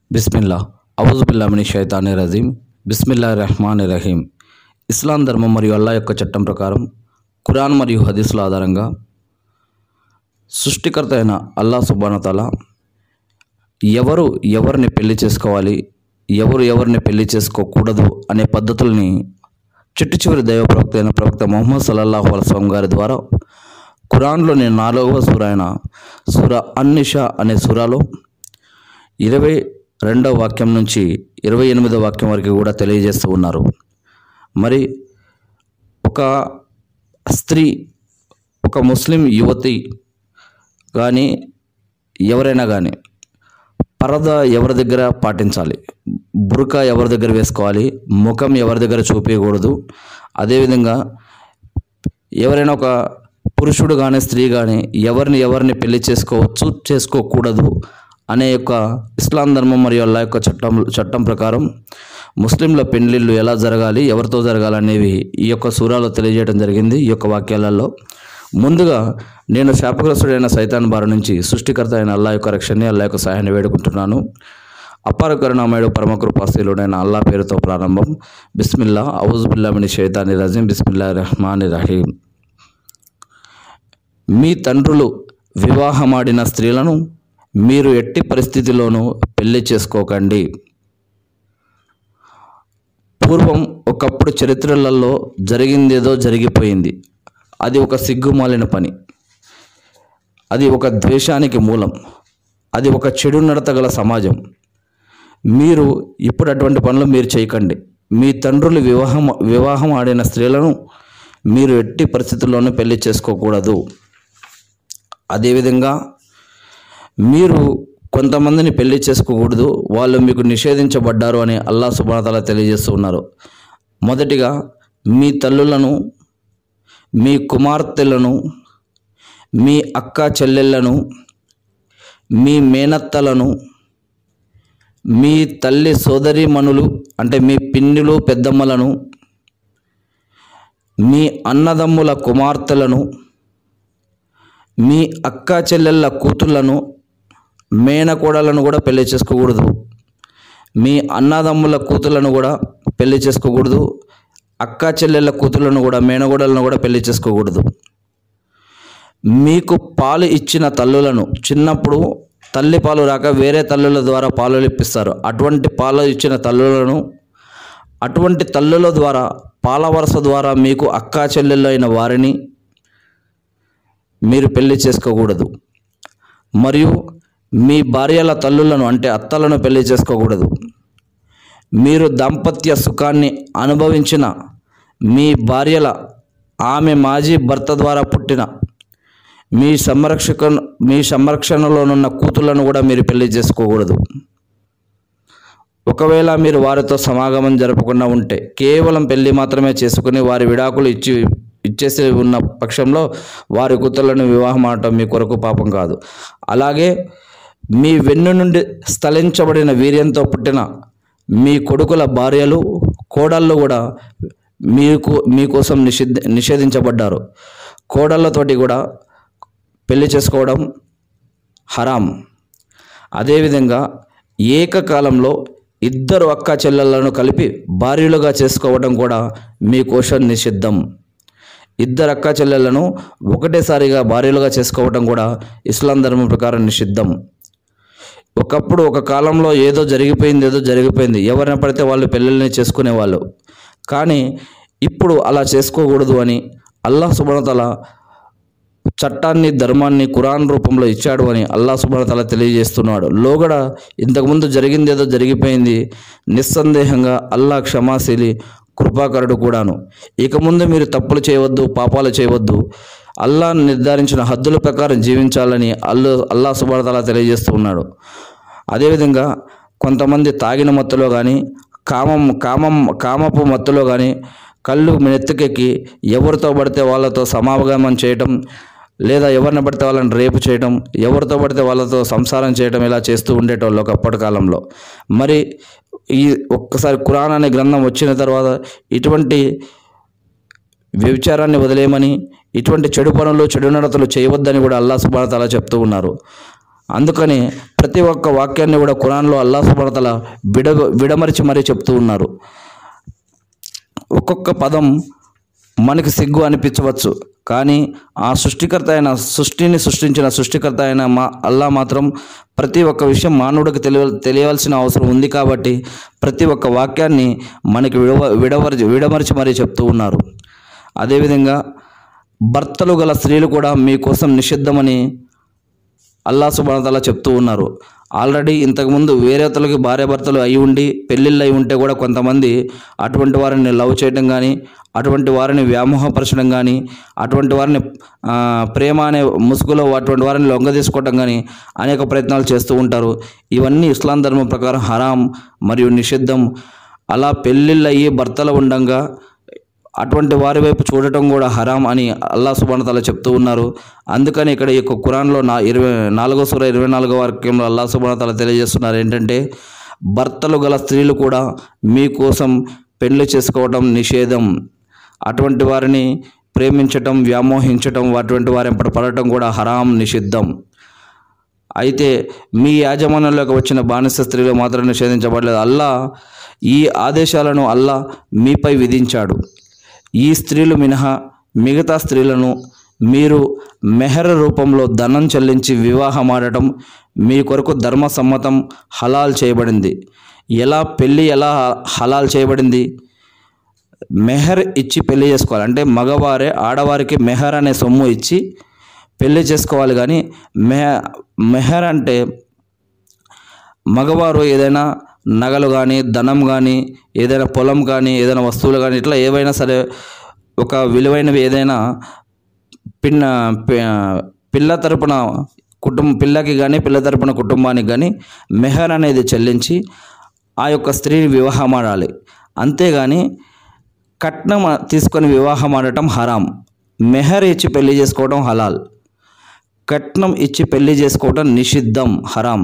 బిస్మిల్లా అవుజుబిల్లామిని షైతాని రజీం బిస్మిల్లా రెహమాన్ రహీం ఇస్లాం ధర్మం మరియు అల్లా యొక్క చట్టం ప్రకారం ఖురాన్ మరియు హదీసుల ఆధారంగా సృష్టికర్త అయిన అల్లా సుబానతాల ఎవరు ఎవరిని పెళ్లి చేసుకోవాలి ఎవరు ఎవరిని పెళ్లి చేసుకోకూడదు అనే పద్ధతుల్ని చిట్టు చివరి దైవ ప్రవక్త అయిన ప్రవక్త మొహమ్మద్ సల్లల్లాహు అలస్లం గారి ద్వారా ఖురాన్లోని నాలుగవ సూర అయిన సూర అన్నిషా అనే సూరాలో ఇరవై రెండవ వాక్యం నుంచి ఇరవై ఎనిమిదవ వాక్యం వరకు కూడా తెలియజేస్తూ ఉన్నారు మరి ఒక స్త్రీ ఒక ముస్లిం యువతి కానీ ఎవరైనా కానీ పరద ఎవరి దగ్గర పాటించాలి బురకా ఎవరి దగ్గర వేసుకోవాలి ముఖం ఎవరి దగ్గర చూపించకూడదు అదేవిధంగా ఎవరైనా ఒక పురుషుడు కానీ స్త్రీ కానీ ఎవరిని ఎవరిని పెళ్లి చేసుకోవచ్చు చేసుకోకూడదు అనే యొక్క ఇస్లాం ధర్మం మరియు అల్లా యొక్క చట్టం చట్టం ప్రకారం ముస్లింల పెళ్లిళ్ళు ఎలా జరగాలి ఎవరితో జరగాలి అనేవి ఈ యొక్క సూరాలో తెలియజేయడం జరిగింది ఈ యొక్క వాక్యాలలో ముందుగా నేను శాపగ్రస్తుడైన సైతాన్ బారి నుంచి సృష్టికర్త అయిన అల్లా యొక్క రక్షణని అల్లా యొక్క సహాయాన్ని వేడుకుంటున్నాను అపార కరుణామయుడు పరమకృపాశీలుడైన అల్లా పేరుతో ప్రారంభం బిస్మిల్లా ఔజుబిల్లామిని షైతాని రజీం బిస్మిల్లా రెహమాన్ రహీం మీ తండ్రులు వివాహమాడిన స్త్రీలను మీరు ఎట్టి పరిస్థితిలోనూ పెళ్లి చేసుకోకండి పూర్వం ఒకప్పుడు చరిత్రలలో జరిగిందేదో జరిగిపోయింది అది ఒక సిగ్గుమాలిన పని అది ఒక ద్వేషానికి మూలం అది ఒక చెడు నడత గల సమాజం మీరు ఇప్పుడు అటువంటి పనులు మీరు చేయకండి మీ తండ్రులు వివాహం వివాహం ఆడిన స్త్రీలను మీరు ఎట్టి పరిస్థితుల్లోనూ పెళ్లి చేసుకోకూడదు అదేవిధంగా మీరు కొంతమందిని పెళ్లి చేసుకోకూడదు వాళ్ళు మీకు నిషేధించబడ్డారు అని అల్లా సుబానతల తెలియజేస్తూ ఉన్నారు మొదటిగా మీ తల్లులను మీ కుమార్తెలను మీ అక్క చెల్లెళ్ళను మీ మేనత్తలను మీ తల్లి సోదరీమణులు అంటే మీ పిన్నులు పెద్దమ్మలను మీ అన్నదమ్ముల కుమార్తెలను మీ అక్క చెల్లెళ్ళ కూతుళ్ళను మేనకోడలను కూడా పెళ్లి చేసుకోకూడదు మీ అన్నదమ్ముల కూతుళ్ళను కూడా పెళ్లి చేసుకోకూడదు అక్క చెల్లెళ్ళ కూతుళ్ళను కూడా మేనగోడలను కూడా పెళ్లి చేసుకోకూడదు మీకు పాలు ఇచ్చిన తల్లులను చిన్నప్పుడు తల్లి పాలు రాక వేరే తల్లుల ద్వారా పాలు ఇప్పిస్తారు అటువంటి పాలు ఇచ్చిన తల్లులను అటువంటి తల్లుల ద్వారా పాల వరస ద్వారా మీకు అక్కా చెల్లెళ్ళు అయిన వారిని మీరు పెళ్లి చేసుకోకూడదు మరియు మీ భార్యల తల్లులను అంటే అత్తలను పెళ్లి చేసుకోకూడదు మీరు దాంపత్య సుఖాన్ని అనుభవించిన మీ భార్యల ఆమె మాజీ భర్త ద్వారా పుట్టిన మీ సంరక్షక మీ సంరక్షణలోనున్న కూతుళ్లను కూడా మీరు పెళ్లి చేసుకోకూడదు ఒకవేళ మీరు వారితో సమాగమం జరపకుండా ఉంటే కేవలం పెళ్లి మాత్రమే చేసుకుని వారి విడాకులు ఇచ్చి ఇచ్చేసి ఉన్న పక్షంలో వారి కూతుళ్లను వివాహం ఆడటం మీ కొరకు పాపం కాదు అలాగే మీ వెన్ను నుండి స్థలించబడిన వీర్యంతో పుట్టిన మీ కొడుకుల భార్యలు కోడళ్ళు కూడా మీకు మీకోసం నిషిద్ధ నిషేధించబడ్డారు కోడళ్ళతోటి కూడా పెళ్లి చేసుకోవడం హరాం అదేవిధంగా ఏకకాలంలో ఇద్దరు అక్క చెల్లెలను కలిపి భార్యలుగా చేసుకోవడం కూడా మీకోసం నిషిద్ధం ఇద్దరు అక్క చెల్లెలను ఒకటేసారిగా భార్యలుగా చేసుకోవడం కూడా ఇస్లాం ధర్మం ప్రకారం నిషిద్ధం ఒకప్పుడు ఒక కాలంలో ఏదో జరిగిపోయింది ఏదో జరిగిపోయింది ఎవరిని పడితే వాళ్ళు పెళ్ళిళ్ళని చేసుకునేవాళ్ళు కానీ ఇప్పుడు అలా చేసుకోకూడదు అని అల్లాహ్ సుబనతల చట్టాన్ని ధర్మాన్ని కురాన్ రూపంలో ఇచ్చాడు అని అల్లా సుబనతల తెలియజేస్తున్నాడు లోగడ ఇంతకుముందు జరిగింది ఏదో జరిగిపోయింది నిస్సందేహంగా అల్లా క్షమాశీలి కృపాకరుడు కూడాను ఇక ముందు మీరు తప్పులు చేయవద్దు పాపాలు చేయవద్దు అల్లా నిర్ధారించిన హద్దుల ప్రకారం జీవించాలని అల్లు అల్లా సుబనతల తెలియజేస్తూ ఉన్నాడు అదేవిధంగా కొంతమంది తాగిన మత్తులో కానీ కామం కామం కామపు మత్తులో కానీ కళ్ళు నెత్తికెక్కి ఎవరితో పడితే వాళ్ళతో సమాగమం చేయటం లేదా ఎవరిని పడితే వాళ్ళని రేపు చేయటం ఎవరితో పడితే వాళ్ళతో సంసారం చేయటం ఇలా చేస్తూ ఉండేటోళ్ళు ఒకప్పటి కాలంలో మరి ఈ ఒక్కసారి ఖురాన్ అనే గ్రంథం వచ్చిన తర్వాత ఇటువంటి వ్యభిచారాన్ని వదిలేయమని ఇటువంటి చెడు పనులు చెడు నడతలు చేయవద్దని కూడా అల్లా సుబానతాలా చెప్తూ ఉన్నారు అందుకని ప్రతి ఒక్క వాక్యాన్ని కూడా ఖురాన్లో అల్లా సుబ్రతల విడ విడమరిచి మరీ చెప్తూ ఉన్నారు ఒక్కొక్క పదం మనకి సిగ్గు అనిపించవచ్చు కానీ ఆ సృష్టికర్త అయిన సృష్టిని సృష్టించిన సృష్టికర్త అయిన మా అల్లా మాత్రం ప్రతి ఒక్క విషయం మానవుడికి తెలియ తెలియవలసిన అవసరం ఉంది కాబట్టి ప్రతి ఒక్క వాక్యాన్ని మనకి విడవ విడవరి విడమరిచి మరీ చెప్తూ ఉన్నారు అదేవిధంగా భర్తలు గల స్త్రీలు కూడా మీకోసం నిషిద్ధమని అల్లా సుబానతలా చెప్తూ ఉన్నారు ఆల్రెడీ ఇంతకుముందు వేరేతలకి భార్యాభర్తలు అయి ఉండి పెళ్ళిళ్ళు అయి ఉంటే కూడా కొంతమంది అటువంటి వారిని లవ్ చేయడం కానీ అటువంటి వారిని వ్యామోహపరచడం కానీ అటువంటి వారిని ఆ, ప్రేమ అనే ముసుగులో అటువంటి వారిని లొంగ తీసుకోవడం కానీ అనేక ప్రయత్నాలు చేస్తూ ఉంటారు ఇవన్నీ ఇస్లాం ధర్మం ప్రకారం హరాం మరియు నిషిద్ధం అలా పెళ్ళిళ్ళు అయ్యి భర్తలు ఉండంగా అటువంటి వారి వైపు చూడటం కూడా హరాం అని అల్లా సుబానతల చెప్తూ ఉన్నారు అందుకని ఇక్కడ ఈ యొక్క ఖురాన్లో నా ఇరవై నాలుగో సూర ఇరవై నాలుగో వాక్యంలో అల్లా సుబానతల తెలియజేస్తున్నారు ఏంటంటే భర్తలు గల స్త్రీలు కూడా మీకోసం పెళ్లి చేసుకోవటం నిషేధం అటువంటి వారిని ప్రేమించటం వ్యామోహించటం అటువంటి వారి వెంబడి పడటం కూడా హరాం నిషిద్ధం అయితే మీ యాజమాన్యంలోకి వచ్చిన బానిస స్త్రీలు మాత్రం నిషేధించబడలేదు అల్లా ఈ ఆదేశాలను అల్లా మీపై విధించాడు ఈ స్త్రీలు మినహా మిగతా స్త్రీలను మీరు మెహర్ రూపంలో ధనం చెల్లించి వివాహమాడటం మీ కొరకు ధర్మసమ్మతం హలాల్ చేయబడింది ఎలా పెళ్ళి ఎలా హలాల్ చేయబడింది మెహర్ ఇచ్చి పెళ్లి చేసుకోవాలి అంటే మగవారే ఆడవారికి మెహర్ అనే సొమ్ము ఇచ్చి పెళ్లి చేసుకోవాలి కానీ మెహ మెహర్ అంటే మగవారు ఏదైనా నగలు కానీ ధనం కానీ ఏదైనా పొలం కానీ ఏదైనా వస్తువులు కానీ ఇట్లా ఏవైనా సరే ఒక విలువైనవి ఏదైనా పిన్న పి- పిల్ల తరపున కుటుంబ పిల్లకి కానీ పిల్ల తరపున కుటుంబానికి కానీ మెహర్ అనేది చెల్లించి ఆ యొక్క స్త్రీని వివాహం ఆడాలి అంతేగాని కట్నం తీసుకొని వివాహం ఆడటం హరాం మెహర్ ఇచ్చి పెళ్లి చేసుకోవడం హలాల్ కట్నం ఇచ్చి పెళ్లి చేసుకోవడం నిషిద్ధం హరాం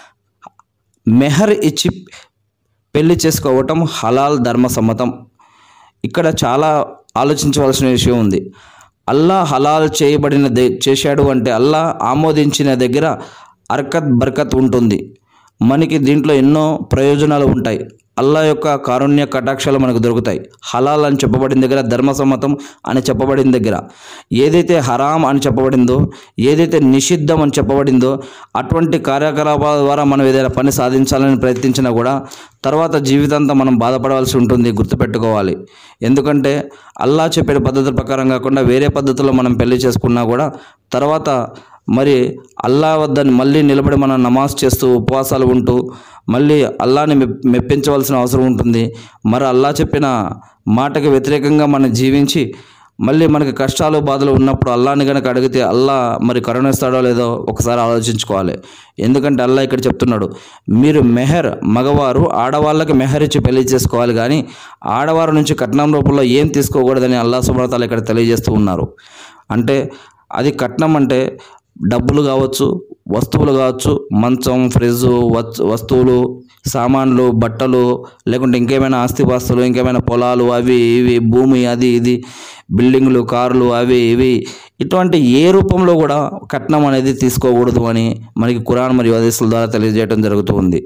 మెహర్ ఇచ్చి పెళ్లి చేసుకోవటం హలాల్ ధర్మ సమ్మతం ఇక్కడ చాలా ఆలోచించవలసిన విషయం ఉంది అల్లా హలాల్ చేయబడిన దే చేశాడు అంటే అల్లా ఆమోదించిన దగ్గర అర్కత్ బర్కత్ ఉంటుంది మనకి దీంట్లో ఎన్నో ప్రయోజనాలు ఉంటాయి అల్లా యొక్క కారుణ్య కటాక్షాలు మనకు దొరుకుతాయి హలాల్ అని చెప్పబడిన దగ్గర ధర్మసమ్మతం అని చెప్పబడిన దగ్గర ఏదైతే హరాం అని చెప్పబడిందో ఏదైతే నిషిద్ధం అని చెప్పబడిందో అటువంటి కార్యకలాపాల ద్వారా మనం ఏదైనా పని సాధించాలని ప్రయత్నించినా కూడా తర్వాత జీవితాంతం మనం బాధపడవలసి ఉంటుంది గుర్తుపెట్టుకోవాలి ఎందుకంటే అల్లా చెప్పిన పద్ధతి ప్రకారం కాకుండా వేరే పద్ధతిలో మనం పెళ్లి చేసుకున్నా కూడా తర్వాత మరి అల్లా వద్ద మళ్ళీ నిలబడి మనం నమాజ్ చేస్తూ ఉపవాసాలు ఉంటూ మళ్ళీ అల్లాని మెప్- మెప్పించవలసిన అవసరం ఉంటుంది మరి అల్లా చెప్పిన మాటకి వ్యతిరేకంగా మనం జీవించి మళ్ళీ మనకి కష్టాలు బాధలు ఉన్నప్పుడు అల్లాని కనుక అడిగితే అల్లా మరి కరుణిస్తాడో లేదో ఒకసారి ఆలోచించుకోవాలి ఎందుకంటే అల్లా ఇక్కడ చెప్తున్నాడు మీరు మెహర్ మగవారు ఆడవాళ్ళకి మెహర్ ఇచ్చి పెళ్లి చేసుకోవాలి కానీ ఆడవారి నుంచి కట్నం రూపంలో ఏం తీసుకోకూడదని అల్లా సుబ్రతాలు ఇక్కడ తెలియజేస్తూ ఉన్నారు అంటే అది కట్నం అంటే డబ్బులు కావచ్చు వస్తువులు కావచ్చు మంచం ఫ్రిడ్జ్ వచ్- వస్తువులు సామాన్లు బట్టలు లేకుంటే ఇంకేమైనా ఆస్తిపాస్తులు ఇంకేమైనా పొలాలు అవి ఇవి భూమి అది ఇది బిల్డింగ్లు కార్లు అవి ఇవి ఇటువంటి ఏ రూపంలో కూడా కట్నం అనేది తీసుకోకూడదు అని మనకి కురాన్ మరియు హదీసుల ద్వారా తెలియజేయడం జరుగుతుంది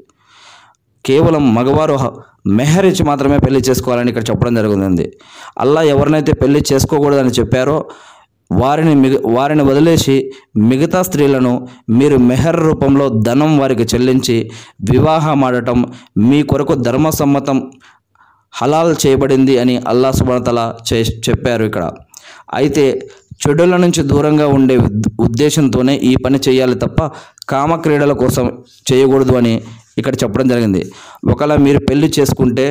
కేవలం మగవారు హ- మెహర్ ఇచ్చి మాత్రమే పెళ్లి చేసుకోవాలని ఇక్కడ చెప్పడం జరుగుతుంది అల్లా ఎవరినైతే పెళ్లి చేసుకోకూడదని చెప్పారో వారిని మిగ వారిని వదిలేసి మిగతా స్త్రీలను మీరు మెహర్ రూపంలో ధనం వారికి చెల్లించి వివాహం ఆడటం మీ కొరకు ధర్మసమ్మతం హలాల్ చేయబడింది అని అల్లా సుబతల చే చెప్పారు ఇక్కడ అయితే చెడుల నుంచి దూరంగా ఉండే ఉద్- ఉద్దేశంతోనే ఈ పని చేయాలి తప్ప కామక్రీడల కోసం చేయకూడదు అని ఇక్కడ చెప్పడం జరిగింది ఒకవేళ మీరు పెళ్లి చేసుకుంటే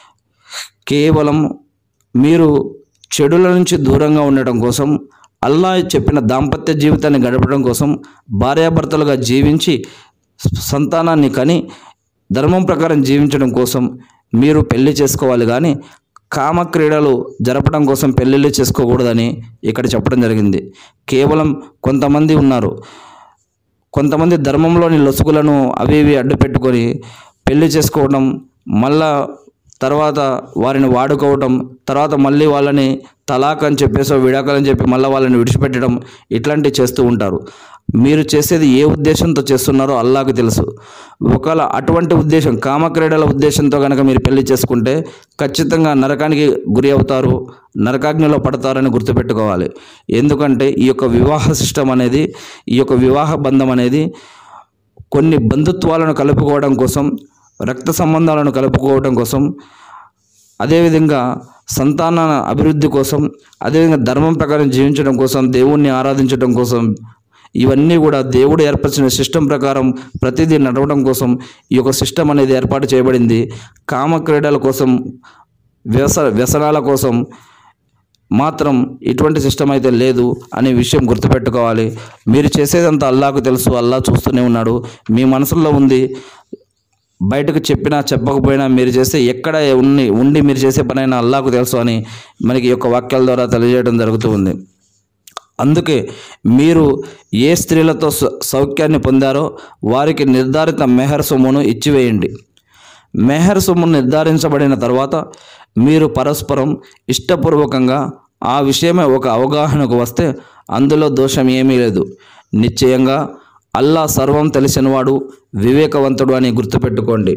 కేవలం మీరు చెడుల నుంచి దూరంగా ఉండటం కోసం అల్లా చెప్పిన దాంపత్య జీవితాన్ని గడపడం కోసం భార్యాభర్తలుగా జీవించి సంతానాన్ని కని ధర్మం ప్రకారం జీవించడం కోసం మీరు పెళ్లి చేసుకోవాలి కానీ కామక్రీడలు జరపడం కోసం పెళ్ళిళ్ళు చేసుకోకూడదని ఇక్కడ చెప్పడం జరిగింది కేవలం కొంతమంది ఉన్నారు కొంతమంది ధర్మంలోని లొసుగులను అవి ఇవి అడ్డు పెట్టుకొని పెళ్లి చేసుకోవడం మళ్ళా తర్వాత వారిని వాడుకోవటం తర్వాత మళ్ళీ వాళ్ళని తలాక్ అని చెప్పేసో విడాకులని చెప్పి మళ్ళీ వాళ్ళని విడిచిపెట్టడం ఇట్లాంటివి చేస్తూ ఉంటారు మీరు చేసేది ఏ ఉద్దేశంతో చేస్తున్నారో అల్లాకు తెలుసు ఒకవేళ అటువంటి ఉద్దేశం కామక్రీడల ఉద్దేశంతో కనుక మీరు పెళ్లి చేసుకుంటే ఖచ్చితంగా నరకానికి గురి అవుతారు నరకాగ్నిలో పడతారని గుర్తుపెట్టుకోవాలి ఎందుకంటే ఈ యొక్క వివాహ సిస్టమ్ అనేది ఈ యొక్క వివాహ బంధం అనేది కొన్ని బంధుత్వాలను కలుపుకోవడం కోసం రక్త సంబంధాలను కలుపుకోవడం కోసం అదేవిధంగా సంతాన అభివృద్ధి కోసం అదేవిధంగా ధర్మం ప్రకారం జీవించడం కోసం దేవుణ్ణి ఆరాధించడం కోసం ఇవన్నీ కూడా దేవుడు ఏర్పరిచిన సిస్టమ్ ప్రకారం ప్రతిదీ నడవడం కోసం ఈ యొక్క సిస్టమ్ అనేది ఏర్పాటు చేయబడింది కామ క్రీడల కోసం వ్యస వ్యసనాల కోసం మాత్రం ఇటువంటి సిస్టమ్ అయితే లేదు అనే విషయం గుర్తుపెట్టుకోవాలి మీరు చేసేదంతా అల్లాకు తెలుసు అల్లా చూస్తూనే ఉన్నాడు మీ మనసులో ఉంది బయటకు చెప్పినా చెప్పకపోయినా మీరు చేస్తే ఎక్కడ ఉండి ఉండి మీరు చేసే పనైనా అల్లాకు తెలుసు అని మనకి ఈ యొక్క వాక్యాల ద్వారా తెలియజేయడం జరుగుతూ ఉంది అందుకే మీరు ఏ స్త్రీలతో సౌ- సౌఖ్యాన్ని పొందారో వారికి నిర్ధారిత మెహర్ సొమ్మును ఇచ్చివేయండి మెహర్ సొమ్ము నిర్ధారించబడిన తర్వాత మీరు పరస్పరం ఇష్టపూర్వకంగా ఆ విషయమే ఒక అవగాహనకు వస్తే అందులో దోషం ఏమీ లేదు నిశ్చయంగా అల్లా సర్వం తెలిసినవాడు వివేకవంతుడు అని గుర్తుపెట్టుకోండి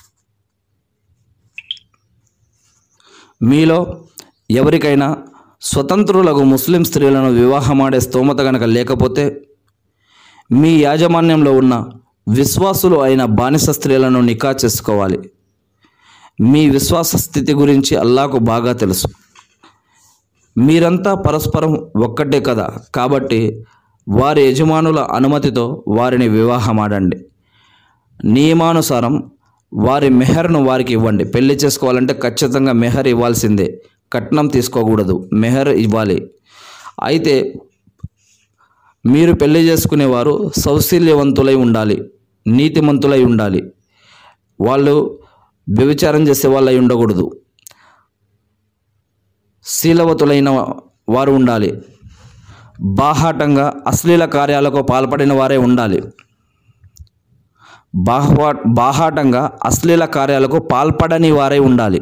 మీలో ఎవరికైనా స్వతంత్రులకు ముస్లిం స్త్రీలను వివాహమాడే స్తోమత కనుక లేకపోతే మీ యాజమాన్యంలో ఉన్న విశ్వాసులు అయిన బానిస స్త్రీలను నికా చేసుకోవాలి మీ విశ్వాస స్థితి గురించి అల్లాకు బాగా తెలుసు మీరంతా పరస్పరం ఒక్కటే కదా కాబట్టి వారి యజమానుల అనుమతితో వారిని వివాహమాడండి నియమానుసారం వారి మెహర్ను వారికి ఇవ్వండి పెళ్లి చేసుకోవాలంటే ఖచ్చితంగా మెహర్ ఇవ్వాల్సిందే కట్నం తీసుకోకూడదు మెహర్ ఇవ్వాలి అయితే మీరు పెళ్లి చేసుకునేవారు సౌశల్యవంతులై ఉండాలి నీతిమంతులై ఉండాలి వాళ్ళు వ్యభిచారం చేసే వాళ్ళై ఉండకూడదు శీలవతులైన వారు ఉండాలి బాహాటంగా అశ్లీల కార్యాలకు పాల్పడిన వారే ఉండాలి బాహా బాహాటంగా అశ్లీల కార్యాలకు పాల్పడని వారే ఉండాలి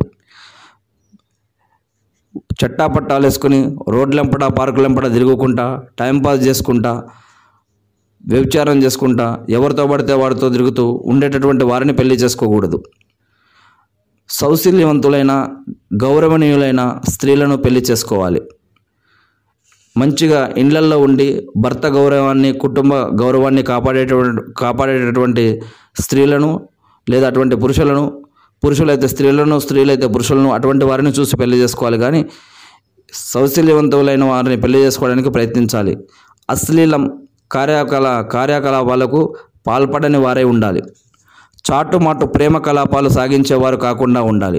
చట్టాపట్టాలు వేసుకుని రోడ్లెంపట పార్కులెంపట తిరుగుకుంటా టైంపాస్ చేసుకుంటా వ్యభిచారం చేసుకుంటా ఎవరితో పడితే వాడితో తిరుగుతూ ఉండేటటువంటి వారిని పెళ్లి చేసుకోకూడదు సౌశల్యవంతులైన గౌరవనీయులైన స్త్రీలను పెళ్లి చేసుకోవాలి మంచిగా ఇండ్లల్లో ఉండి భర్త గౌరవాన్ని కుటుంబ గౌరవాన్ని కాపాడేటువంటి కాపాడేటటువంటి స్త్రీలను లేదా అటువంటి పురుషులను పురుషులైతే స్త్రీలను స్త్రీలైతే పురుషులను అటువంటి వారిని చూసి పెళ్లి చేసుకోవాలి కానీ సౌశల్యవంతులైన వారిని పెళ్లి చేసుకోవడానికి ప్రయత్నించాలి అశ్లీలం కార్యకలా కార్యకలాపాలకు పాల్పడని వారే ఉండాలి చాటుమాటు ప్రేమ కలాపాలు సాగించేవారు కాకుండా ఉండాలి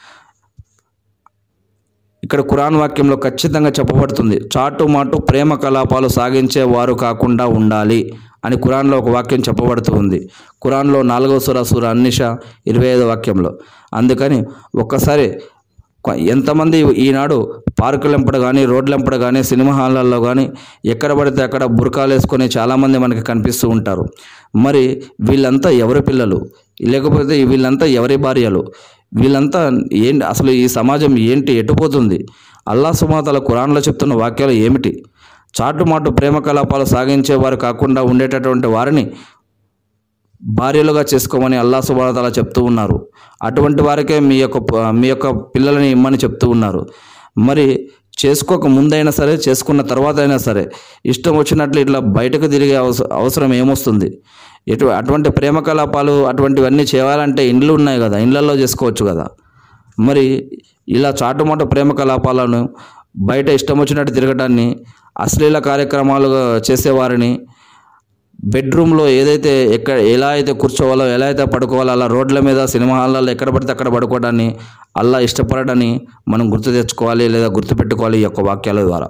ఇక్కడ ఖురాన్ వాక్యంలో ఖచ్చితంగా చెప్పబడుతుంది చాటుమాటు ప్రేమ కలాపాలు సాగించే వారు కాకుండా ఉండాలి అని ఖురాన్లో ఒక వాక్యం చెప్పబడుతూ ఉంది ఖురాన్లో నాలుగవ సుర సూర అన్నిష ఇరవై ఐదో వాక్యంలో అందుకని ఒక్కసారి కొ- ఎంతమంది ఈనాడు పార్కులెంపడ కానీ రోడ్లెంపడ కానీ సినిమా హాళ్ళల్లో కానీ ఎక్కడ పడితే అక్కడ బురకాలు వేసుకొని చాలామంది మనకి కనిపిస్తూ ఉంటారు మరి వీళ్ళంతా ఎవరి పిల్లలు లేకపోతే వీళ్ళంతా ఎవరి భార్యలు వీళ్ళంతా ఏంటి అసలు ఈ సమాజం ఏంటి ఎటుపోతుంది అల్లా సుమాతల ఖురాన్లో చెప్తున్న వాక్యాలు ఏమిటి చాటుమాటు ప్రేమ కలాపాలు సాగించేవారు కాకుండా ఉండేటటువంటి వారిని భార్యలుగా చేసుకోమని అల్లా సుబానతల చెప్తూ ఉన్నారు అటువంటి వారికే మీ యొక్క ప- మీ యొక్క పిల్లలని ఇమ్మని చెప్తూ ఉన్నారు మరి చేసుకోక ముందైనా సరే చేసుకున్న తర్వాత అయినా సరే ఇష్టం వచ్చినట్లు ఇట్లా బయటకు తిరిగే అవస అవసరం ఏమొస్తుంది ఎటు అటువంటి ప్రేమ కలాపాలు అటువంటివన్నీ చేయాలంటే ఇండ్లు ఉన్నాయి కదా ఇండ్లలో చేసుకోవచ్చు కదా మరి ఇలా చాటుమాటు ప్రేమ కలాపాలను బయట ఇష్టం వచ్చినట్టు తిరగటాన్ని అశ్లీల కార్యక్రమాలు చేసేవారిని బెడ్రూమ్లో ఏదైతే ఎక్కడ ఎలా అయితే కూర్చోవాలో ఎలా అయితే పడుకోవాలో అలా రోడ్ల మీద సినిమా హాల్లో ఎక్కడ పడితే అక్కడ పడుకోవడాన్ని అల్లా ఇష్టపడడాన్ని మనం గుర్తు తెచ్చుకోవాలి లేదా గుర్తుపెట్టుకోవాలి ఈ యొక్క వాక్యాల ద్వారా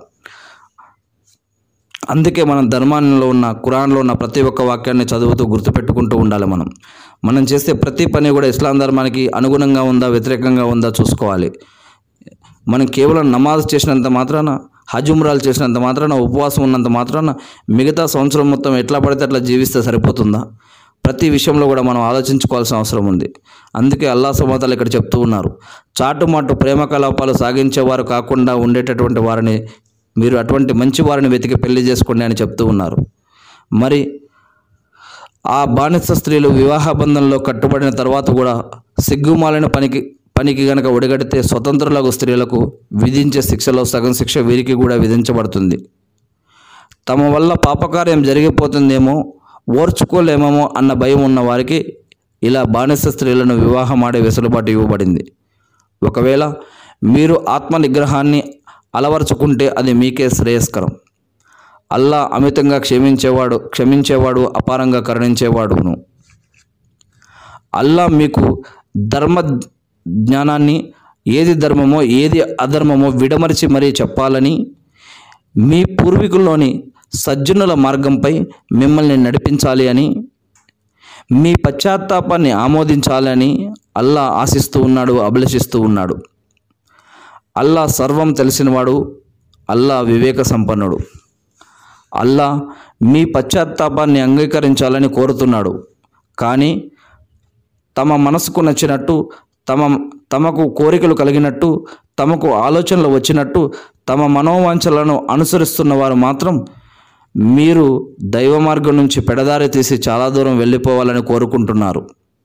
అందుకే మనం ధర్మాల్లో ఉన్న ఖురాన్లో ఉన్న ప్రతి ఒక్క వాక్యాన్ని చదువుతూ గుర్తుపెట్టుకుంటూ ఉండాలి మనం మనం చేసే ప్రతి పని కూడా ఇస్లాం ధర్మానికి అనుగుణంగా ఉందా వ్యతిరేకంగా ఉందా చూసుకోవాలి మనం కేవలం నమాజ్ చేసినంత మాత్రాన హజ్ ఉమ్రాలు చేసినంత మాత్రాన ఉపవాసం ఉన్నంత మాత్రాన మిగతా సంవత్సరం మొత్తం ఎట్లా పడితే అట్లా జీవిస్తే సరిపోతుందా ప్రతి విషయంలో కూడా మనం ఆలోచించుకోవాల్సిన అవసరం ఉంది అందుకే అల్లా సుమతలు ఇక్కడ చెప్తూ ఉన్నారు చాటుమాటు ప్రేమ కలాపాలు సాగించేవారు కాకుండా ఉండేటటువంటి వారిని మీరు అటువంటి మంచి వారిని వెతికి పెళ్లి చేసుకోండి అని చెప్తూ ఉన్నారు మరి ఆ బానిస స్త్రీలు వివాహ బంధంలో కట్టుబడిన తర్వాత కూడా సిగ్గుమాలిన పనికి పనికి గనక ఒడిగడితే స్వతంత్రులకు స్త్రీలకు విధించే శిక్షలో సగం శిక్ష వీరికి కూడా విధించబడుతుంది తమ వల్ల పాపకార్యం జరిగిపోతుందేమో ఓర్చుకోలేమేమో అన్న భయం ఉన్న వారికి ఇలా బానిస స్త్రీలను వివాహమాడే వెసులుబాటు ఇవ్వబడింది ఒకవేళ మీరు ఆత్మ నిగ్రహాన్ని అలవరుచుకుంటే అది మీకే శ్రేయస్కరం అల్లా అమితంగా క్షమించేవాడు క్షమించేవాడు అపారంగా కరుణించేవాడును అల్లా మీకు ధర్మ జ్ఞానాన్ని ఏది ధర్మమో ఏది అధర్మమో విడమరిచి మరీ చెప్పాలని మీ పూర్వీకుల్లోని సజ్జనుల మార్గంపై మిమ్మల్ని నడిపించాలి అని మీ పశ్చాత్తాపాన్ని ఆమోదించాలని అల్లా ఆశిస్తూ ఉన్నాడు అభిలషిస్తూ ఉన్నాడు అల్లా సర్వం తెలిసినవాడు అల్లా వివేక సంపన్నుడు అల్లా మీ పశ్చాత్తాపాన్ని అంగీకరించాలని కోరుతున్నాడు కానీ తమ మనసుకు నచ్చినట్టు తమ తమకు కోరికలు కలిగినట్టు తమకు ఆలోచనలు వచ్చినట్టు తమ మనోవాంఛలను అనుసరిస్తున్న వారు మాత్రం మీరు దైవ మార్గం నుంచి పెడదారి తీసి చాలా దూరం వెళ్ళిపోవాలని కోరుకుంటున్నారు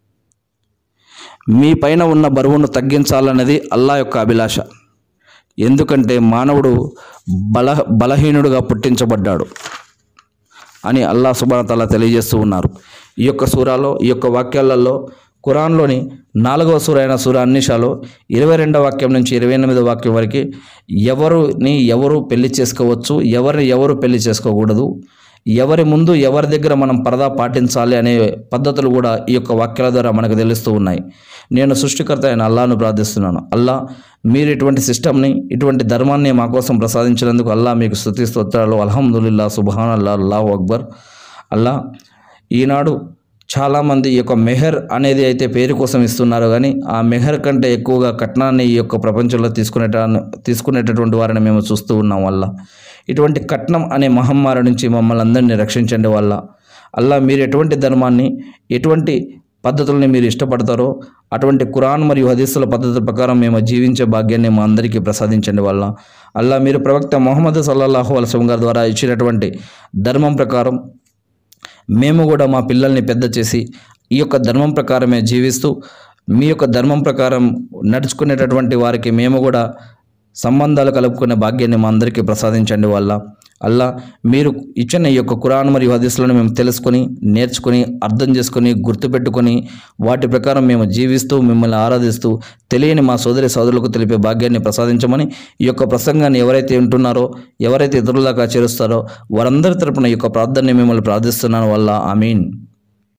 మీ పైన ఉన్న బరువును తగ్గించాలన్నది అల్లా యొక్క అభిలాష ఎందుకంటే మానవుడు బల బలహీనుడుగా పుట్టించబడ్డాడు అని అల్లా సుబానతల తెలియజేస్తూ ఉన్నారు ఈ యొక్క సూరాలో ఈ యొక్క వాక్యాలలో ఖురాన్లోని నాలుగవ సూర అయిన సూర అన్నిషాలో ఇరవై రెండవ వాక్యం నుంచి ఇరవై ఎనిమిదవ వాక్యం వరకు ఎవరుని ఎవరు పెళ్లి చేసుకోవచ్చు ఎవరిని ఎవరు పెళ్లి చేసుకోకూడదు ఎవరి ముందు ఎవరి దగ్గర మనం పరదా పాటించాలి అనే పద్ధతులు కూడా ఈ యొక్క వాక్యాల ద్వారా మనకు తెలుస్తూ ఉన్నాయి నేను సృష్టికర్త అయిన అల్లాను ప్రార్థిస్తున్నాను అల్లా మీరు ఇటువంటి సిస్టమ్ని ఇటువంటి ధర్మాన్ని మా కోసం ప్రసాదించినందుకు అల్లా మీకు స్థుతి స్తోత్రాలు అల్హమ్దుల్లా సుబాన్ అల్లా అల్లాహు అక్బర్ అల్లా ఈనాడు చాలామంది ఈ యొక్క మెహర్ అనేది అయితే పేరు కోసం ఇస్తున్నారు కానీ ఆ మెహర్ కంటే ఎక్కువగా కట్నాన్ని ఈ యొక్క ప్రపంచంలో తీసుకునేట తీసుకునేటటువంటి వారిని మేము చూస్తూ ఉన్నాం వల్ల ఇటువంటి కట్నం అనే మహమ్మారి నుంచి మమ్మల్ని అందరినీ రక్షించండి వల్ల అల్లా మీరు ఎటువంటి ధర్మాన్ని ఎటువంటి పద్ధతుల్ని మీరు ఇష్టపడతారో అటువంటి కురాన్ మరియు హదీసుల పద్ధతుల ప్రకారం మేము జీవించే భాగ్యాన్ని మా అందరికీ ప్రసాదించండి వల్ల అల్లా మీరు ప్రవక్త మొహమ్మద్ సల్లల్లాహు అలసం గారి ద్వారా ఇచ్చినటువంటి ధర్మం ప్రకారం మేము కూడా మా పిల్లల్ని పెద్ద చేసి ఈ యొక్క ధర్మం ప్రకారమే జీవిస్తూ మీ యొక్క ధర్మం ప్రకారం నడుచుకునేటటువంటి వారికి మేము కూడా సంబంధాలు కలుపుకునే భాగ్యాన్ని మా అందరికీ ప్రసాదించండి వల్ల అల్లా మీరు ఇచ్చిన ఈ యొక్క కురాన్ మరియు హదీసులను మేము తెలుసుకొని నేర్చుకొని అర్థం చేసుకొని గుర్తుపెట్టుకొని వాటి ప్రకారం మేము జీవిస్తూ మిమ్మల్ని ఆరాధిస్తూ తెలియని మా సోదరి సోదరులకు తెలిపే భాగ్యాన్ని ప్రసాదించమని ఈ యొక్క ప్రసంగాన్ని ఎవరైతే వింటున్నారో ఎవరైతే ఇతరుల దాకా చేరుస్తారో వారందరి తరపున ఈ యొక్క ప్రార్థనని మిమ్మల్ని ప్రార్థిస్తున్నాను వల్ల ఆమీన్